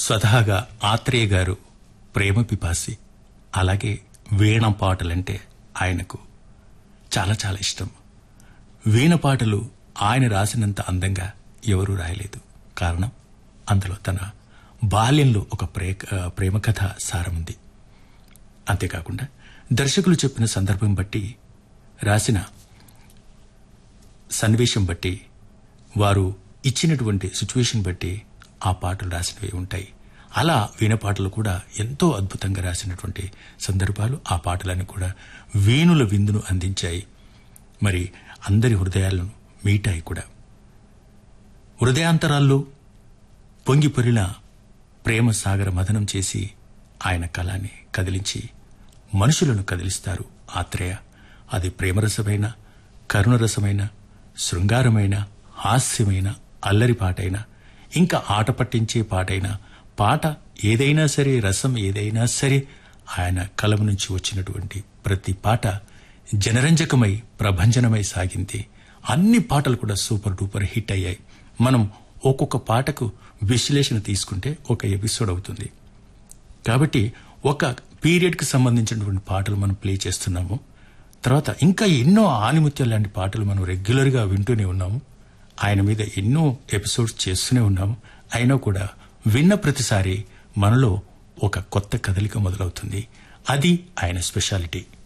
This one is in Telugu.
స్వతహాగా ఆత్రేయ గారు ప్రేమ పిపాసి అలాగే వీణ పాటలంటే ఆయనకు చాలా చాలా ఇష్టం వీణ పాటలు ఆయన రాసినంత అందంగా ఎవరూ రాయలేదు కారణం అందులో తన బాల్యంలో ఒక ప్రే ప్రేమ కథ సారముంది అంతేకాకుండా దర్శకులు చెప్పిన సందర్భం బట్టి రాసిన సన్నివేశం బట్టి వారు ఇచ్చినటువంటి సిచ్యువేషన్ బట్టి ఆ పాటలు రాసినవి ఉంటాయి అలా వీణ పాటలు కూడా ఎంతో అద్భుతంగా రాసినటువంటి సందర్భాలు ఆ పాటలన్నీ కూడా వేణుల విందును అందించాయి మరి అందరి హృదయాలను మీటాయి కూడా హృదయాంతరాల్లో పొంగిపొరిల ప్రేమ సాగర మదనం చేసి ఆయన కళాన్ని కదిలించి మనుషులను కదిలిస్తారు ఆత్రేయ అది ప్రేమరసమైన కరుణరసమైన శృంగారమైన హాస్యమైన అల్లరి పాటైనా ఇంకా ఆట పట్టించే పాటైనా పాట ఏదైనా సరే రసం ఏదైనా సరే ఆయన కలం నుంచి వచ్చినటువంటి ప్రతి పాట జనరంజకమై ప్రభంజనమై సాగింది అన్ని పాటలు కూడా సూపర్ డూపర్ హిట్ అయ్యాయి మనం ఒక్కొక్క పాటకు విశ్లేషణ తీసుకుంటే ఒక ఎపిసోడ్ అవుతుంది కాబట్టి ఒక పీరియడ్ కి సంబంధించినటువంటి పాటలు మనం ప్లే చేస్తున్నాము తర్వాత ఇంకా ఎన్నో ఆనిముత్యాలు లాంటి పాటలు మనం రెగ్యులర్ గా వింటూనే ఉన్నాము ఆయన మీద ఎన్నో ఎపిసోడ్స్ చేస్తూనే ఉన్నాము అయినా కూడా విన్న ప్రతిసారి మనలో ఒక కొత్త కదలిక మొదలవుతుంది అది ఆయన స్పెషాలిటీ